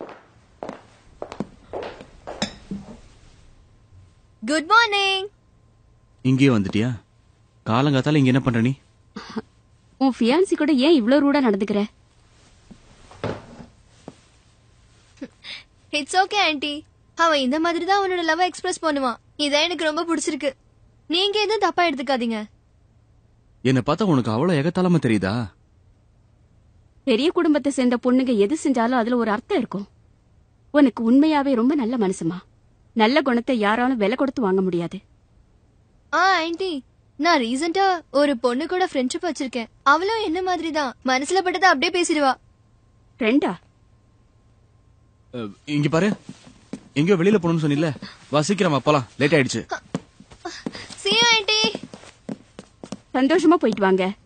good morning இங்கேயே வந்துட்டியா காலங்காத்தால இங்க என்ன பண்ற நீ உன் ஃபியான்சி கூட ஏன் இவ்ளோ ரூடா நடந்துக்கிற இட்ஸ் ஓகே ஆன்ட்டி அவன் இந்த மாதிரி தான் அவனோட லவ் எக்ஸ்பிரஸ் பண்ணுவான் இதான் எனக்கு ரொம்ப பிடிச்சிருக்கு நீங்க எதுவும் தப்பா எடுத்துக்காதீங்க என்ன பார்த்தா உனக்கு அவ்வளவு எகத்தாளமா தெரியுதா பெரிய குடும்பத்தை சேர்ந்த பொண்ணுங்க எது செஞ்சாலும் அதுல ஒரு அர்த்தம் இருக்கும் உனக்கு உண்மையாவே ரொம்ப நல்ல மனசுமா நல்ல குணத்தை யாராலும் விலை கொடுத்து வாங்க முடியாது ஆ ஆன்ட்டி நான் ரீசெண்டா ஒரு பொண்ணு கூட ஃப்ரெண்ட்ஷிப் வச்சிருக்கேன் அவளும் என்ன மாதிரி தான் மனசுல பட்டதை அப்படியே பேசிடுவா ரெண்டா அஹ், இங்க பாரு எங்கேயோ வெளியில போகணும்னு சொன்னில வா சீக்கிரமா போலாம் லேட் ஆயிடுச்சு see you ஆன்ட்டி சந்தோஷமா போயிட்டு வாங்க